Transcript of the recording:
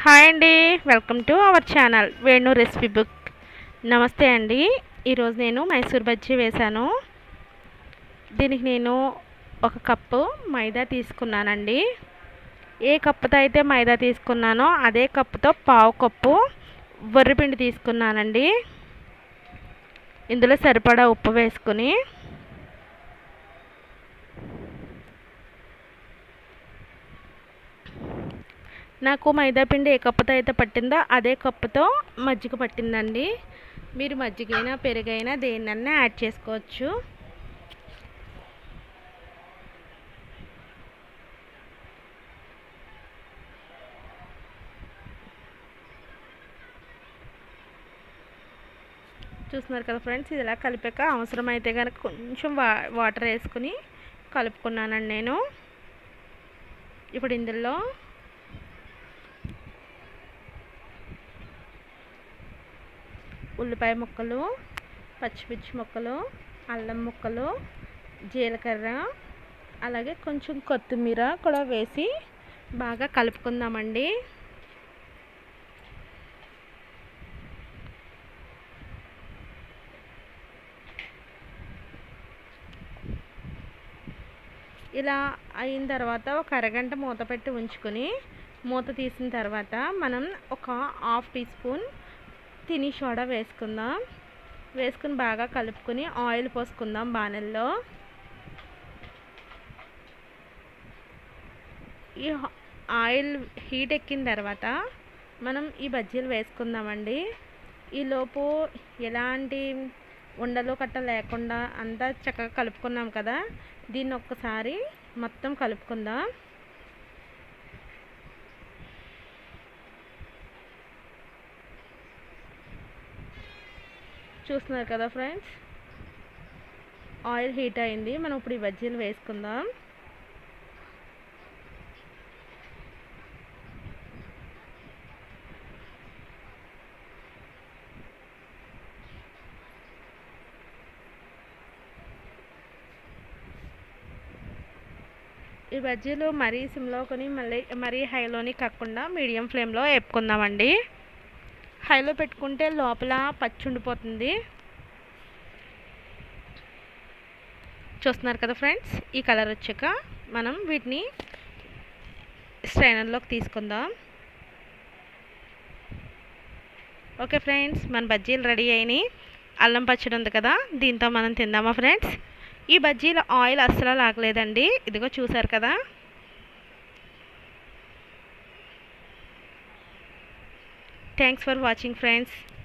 hi అండి welcome to our channel Venu recipe book నమస్తే అండి ఈరోజు నేను మైసూర్ బజ్జీ వేశాను దీనికి నేను ఒక కప్పు మైదా తీసుకున్నానండి ఏ కప్పుతో అయితే మైదా తీసుకున్నానో అదే కప్పుతో పావు కప్పు వరిపిండి తీసుకున్నానండి ఇందులో సరిపడా ఉప్పు వేసుకుని నాకు మైదా పిండి ఏ కప్పుతో అయితే పట్టిందో అదే కప్పుతో మజ్జిగ పట్టిందండి మీరు మజ్జిగైనా పెరుగైనా దేన్నన్నా యాడ్ చేసుకోవచ్చు చూస్తున్నారు కదా ఫ్రెండ్స్ ఇది ఇలా కలిపాక అవసరమైతే కనుక కొంచెం వా వాటర్ వేసుకుని కలుపుకున్నానండి నేను ఇప్పుడు ఇందులో ఉల్లిపాయ ముక్కలు పచ్చిమిర్చి ముక్కలు అల్లం ముక్కలు జీలకర్ర అలాగే కొంచెం కొత్తిమీర కూడా వేసి బాగా కలుపుకుందామండి ఇలా అయిన తర్వాత ఒక అరగంట మూత పెట్టి ఉంచుకొని మూత తీసిన తర్వాత మనం ఒక హాఫ్ టీ స్పూన్ తిని సోడా వేసుకుందాం వేసుకుని బాగా కలుపుకొని ఆయిల్ పోసుకుందాం బాణల్లో ఈ ఆయిల్ హీట్ ఎక్కిన తర్వాత మనం ఈ బజ్జీలు వేసుకుందామండి ఈలోపు ఎలాంటి ఉండలు కట్ట లేకుండా అంతా చక్కగా కలుపుకున్నాం కదా దీన్ని ఒక్కసారి మొత్తం కలుపుకుందాం చూస్తున్నారు కదా ఫ్రెండ్స్ ఆయిల్ హీట్ అయింది మనం ఇప్పుడు ఈ బజ్జీలు వేసుకుందాం ఈ బజ్జీలు మరీ సిమ్లో కొని మళ్ళీ మరీ హైలోని కాకుండా మీడియం ఫ్లేమ్లో వేపుకుందామండి హైలో పెట్టుకుంటే లోపల పచ్చి ఉండిపోతుంది చూస్తున్నారు కదా ఫ్రెండ్స్ ఈ కలర్ వచ్చాక మనం వీటిని స్ట్రైనర్లోకి తీసుకుందాం ఓకే ఫ్రెండ్స్ మన బజ్జీలు రెడీ అయినాయి అల్లం పచ్చడి ఉంది కదా దీంతో మనం తిందామా ఫ్రెండ్స్ ఈ బజ్జీల ఆయిల్ అస్సలు లాగలేదండి ఇదిగో చూసారు కదా థ్యాంక్స్ ఫర్ వాచింగ్ ఫ్రెండ్స్